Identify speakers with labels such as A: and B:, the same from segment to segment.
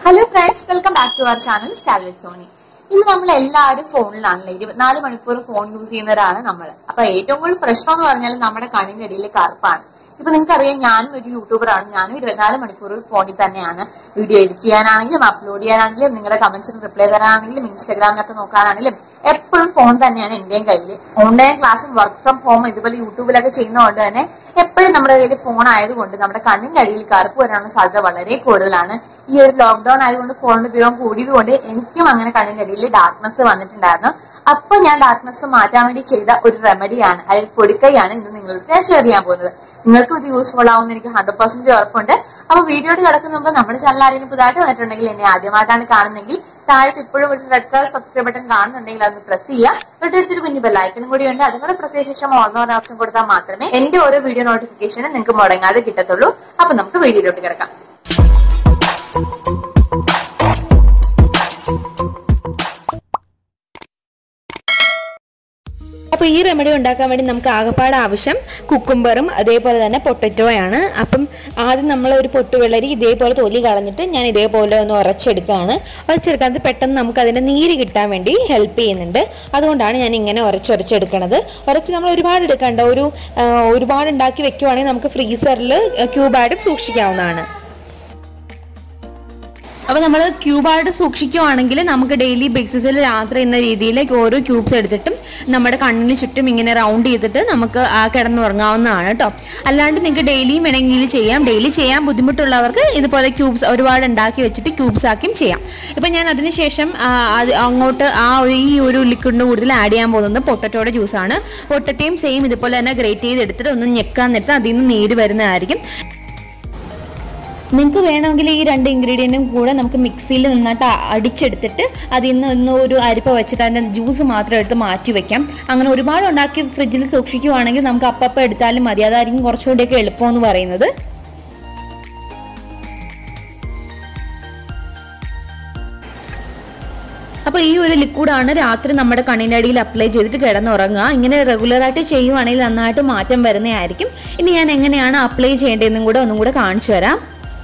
A: hello friends welcome back to our channel സ്റ്റാൽ with Soni ഇന്ന് നമ്മൾ എല്ലാവരും ഫോണിലാണല്ലോ ഇരുപത്തിനാല് മണിക്കൂർ ഫോൺ യൂസ് ചെയ്യുന്നവരാണ് നമ്മൾ അപ്പൊ ഏറ്റവും കൂടുതൽ പ്രശ്നം എന്ന് പറഞ്ഞാൽ നമ്മുടെ കണ്ണിന്റെ ഇടയിൽ കറുപ്പാണ് ഇപ്പൊ നിങ്ങൾക്കറിയാം ഞാനും ഒരു യൂട്യൂബറാണ് ഞാനും ഇരുപത്തിനാല് മണിക്കൂർ ഫോണിൽ തന്നെയാണ് വീഡിയോ എഡിറ്റ് ചെയ്യാനാണെങ്കിലും അപ്ലോഡ് ചെയ്യാനാണെങ്കിലും നിങ്ങളുടെ കമന്റ്സിന് റിപ്ലൈ തരാനാണെങ്കിലും ഇൻസ്റ്റാഗ്രാമിലൊക്കെ നോക്കാനാണെങ്കിലും എപ്പോഴും ഫോൺ തന്നെയാണ് എന്റെയും കയ്യിൽ ഓൺലൈൻ ക്ലാസ്സും വർക്ക് ഫ്രം ഹോം ഇതുപോലെ യൂട്യൂബിലൊക്കെ ചെയ്യുന്നതുകൊണ്ട് തന്നെ എപ്പോഴും നമ്മുടെ കയ്യിൽ ഫോൺ ആയതുകൊണ്ട് നമ്മുടെ കണ്ണിന്റെ അടിയിൽ കറുപ്പ് വരാനുള്ള സാധ്യത വളരെ കൂടുതലാണ് ഈ ഒരു ലോക്ക്ഡൌൺ ആയതുകൊണ്ട് ഫോണിന്റെ ഉപയോഗം കൂടിയതുകൊണ്ട് എനിക്കും അങ്ങനെ കണ്ണിന്റെ അടിയിൽ ഡാർക്ക്നെസ് വന്നിട്ടുണ്ടായിരുന്നു അപ്പൊ ഞാൻ ഡാർക്ക്നെസ് മാറ്റാൻ വേണ്ടി ചെയ്ത ഒരു റെമഡിയാണ് അല്ലെങ്കിൽ പൊടിക്കൈയാണ് ഇന്ന് നിങ്ങളുടെ ഞാൻ ഷെയർ ചെയ്യാൻ പോകുന്നത് നിങ്ങൾക്കും ഇത് യൂസ്ഫുൾ ആവുമെന്ന് എനിക്ക് ഹൺഡ്രഡ് പെർസെന്റ് ഉറപ്പുണ്ട് അപ്പൊ വീഡിയോയിൽ കിടക്കുന്ന മുമ്പ് നമ്മുടെ ചാനൽ ആരെങ്കിലും പുതുതായിട്ട് വന്നിട്ടുണ്ടെങ്കിൽ എന്നെ ആദ്യമായിട്ടാണ് കാണുന്നെങ്കിൽ താഴത്ത് ഇപ്പോഴും ഒരു റെഡ് കളർ സബ്സ്ക്രൈബ് ബട്ടൺ കാണുന്നുണ്ടെങ്കിൽ അതൊന്ന് പ്രസ് ചെയ്യുക തൊട്ടടുത്തൊരു കുഞ്ഞു ബെല്ലൈക്കനും കൂടി ഉണ്ട് അതും കൂടെ പ്രസ് ചെയ്ത ശേഷം ഓൺ ഓൺ ഓപ്ഷൻ കൊടുത്താൽ മാത്രമേ എന്റെ ഓരോ വീഡിയോ നോട്ടിഫിക്കേഷനും നിങ്ങൾക്ക് മുടങ്ങാതെ കിട്ടത്തുള്ളൂ അപ്പൊ നമുക്ക് വീഡിയോയിലോട്ട് കിടക്കാം
B: അപ്പോൾ ഈ റെമഡി ഉണ്ടാക്കാൻ വേണ്ടി നമുക്ക് ആകപ്പാട് ആവശ്യം കുക്കുംബറും അതേപോലെ തന്നെ പൊട്ടറ്റോയാണ് അപ്പം ആദ്യം നമ്മൾ ഒരു പൊട്ട് വെള്ളരി ഇതേപോലെ തൊലി കളഞ്ഞിട്ട് ഞാൻ ഇതേപോലെ ഒന്ന് ഉറച്ചെടുക്കുകയാണ് ഉറച്ചെടുക്കാൻ അത് പെട്ടെന്ന് നമുക്ക് അതിൻ്റെ നീര് കിട്ടാൻ വേണ്ടി ഹെൽപ്പ് ചെയ്യുന്നുണ്ട് അതുകൊണ്ടാണ് ഞാൻ ഇങ്ങനെ ഉറച്ചുറച്ചെടുക്കണത് ഉറച്ച് നമ്മൾ ഒരുപാട് എടുക്കണ്ട ഒരു ആ, ഒരുപാട് ഉണ്ടാക്കി വെക്കുവാണെങ്കിൽ നമുക്ക് ഫ്രീസറിൽ ക്യൂബായിട്ട് സൂക്ഷിക്കാവുന്നതാണ് അപ്പോൾ നമ്മൾ ക്യൂബായിട്ട് സൂക്ഷിക്കുവാണെങ്കിൽ നമുക്ക് ഡെയിലി ബേസിസിൽ രാത്രി എന്ന രീതിയിൽ ഓരോ ക്യൂബ്സ് എടുത്തിട്ടും നമ്മുടെ കണ്ണിന് ചുറ്റും ഇങ്ങനെ റൗണ്ട് ചെയ്തിട്ട് നമുക്ക് ആ കിടന്നുറങ്ങാവുന്നതാണ് കേട്ടോ അല്ലാണ്ട് നിങ്ങൾക്ക് ഡെയിലിയും വേണമെങ്കിൽ ചെയ്യാം ഡെയിലി ചെയ്യാൻ ബുദ്ധിമുട്ടുള്ളവർക്ക് ഇതുപോലെ ക്യൂബ്സ് ഒരുപാട് ഉണ്ടാക്കി വെച്ചിട്ട് ക്യൂബ്സ് ആക്കിയും ചെയ്യാം ഇപ്പം ഞാൻ അതിനുശേഷം ആ, അത് അങ്ങോട്ട് ആ ഒരു- ഈ ഒരു ലിക്വിഡിന് കൂടുതൽ ആഡ് ചെയ്യാൻ പോകുന്നത് പൊട്ടറ്റോയുടെ ജ്യൂസാണ് പൊട്ടറ്റയും സെയിം ഇതുപോലെ തന്നെ ഗ്രേറ്റ് ചെയ്ത് എടുത്തിട്ട് ഒന്ന് ഞെക്കാൻ നേരത്ത് അതിൽ നിന്ന് നീര് വരുന്നതായിരിക്കും നിങ്ങൾക്ക് വേണമെങ്കിൽ ഈ രണ്ട് ഇൻഗ്രീഡിയൻറ്റും കൂടെ നമുക്ക് മിക്സിയിൽ നന്നായിട്ട് അ- അടിച്ചെടുത്തിട്ട് അതിൽ നിന്ന് ഒന്ന് ഒരു അരിപ്പ വെച്ചിട്ട് അതിൻ്റെ ജ്യൂസ് മാത്രം എടുത്ത് മാറ്റി വെക്കാം അങ്ങനെ ഒരുപാട് ഉണ്ടാക്കി ഫ്രിഡ്ജിൽ സൂക്ഷിക്കുവാണെങ്കിൽ നമുക്ക് അപ്പപ്പം എടുത്താലും മതി അതായിരിക്കും കുറച്ചുകൂടിയൊക്കെ എളുപ്പമെന്ന് പറയുന്നത് അപ്പോൾ ഈ ഒരു ലിക്വിഡാണ് രാത്രി നമ്മുടെ കണ്ണിൻ്റെ അടിയിൽ അപ്ലൈ ചെയ്തിട്ട് കിടന്നുറങ്ങുക ഇങ്ങനെ റെഗുലറായിട്ട് ചെയ്യുവാണെങ്കിൽ നന്നായിട്ട് മാറ്റം വരുന്നതായിരിക്കും ഇനി ഞാൻ എങ്ങനെയാണ് അപ്ലൈ ചെയ്യേണ്ടതെന്നും കൂടെ ഒന്നും കൂടെ കാണിച്ചു തരാം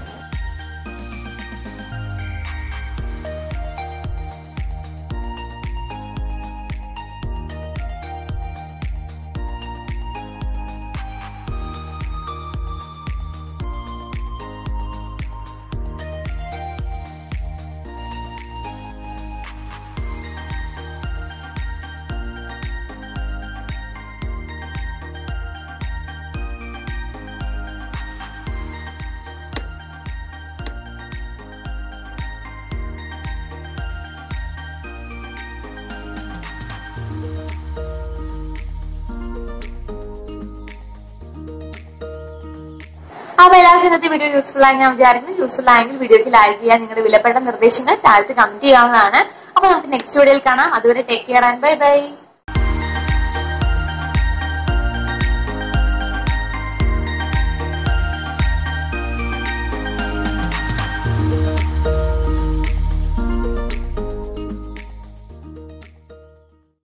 A: അപ്പൊ എല്ലാവർക്കും ഇന്നത്തെ വീഡിയോ യൂസ്ഫുൾ ആയി ഞാൻ വിചാരിക്കുന്നു യൂസ്ഫുൾ ആയെങ്കിൽ വീഡിയോക്ക് ലൈക്ക് ചെയ്യാൻ നിങ്ങളുടെ വിലപ്പെട്ട നിർദ്ദേശങ്ങൾ താഴത്ത് കമന്റ് ചെയ്യാവുന്നതാണ് അപ്പൊ നമുക്ക് നെക്സ്റ്റ് വീഡിയോയിൽ കാണാം അതുവരെ take care and bye by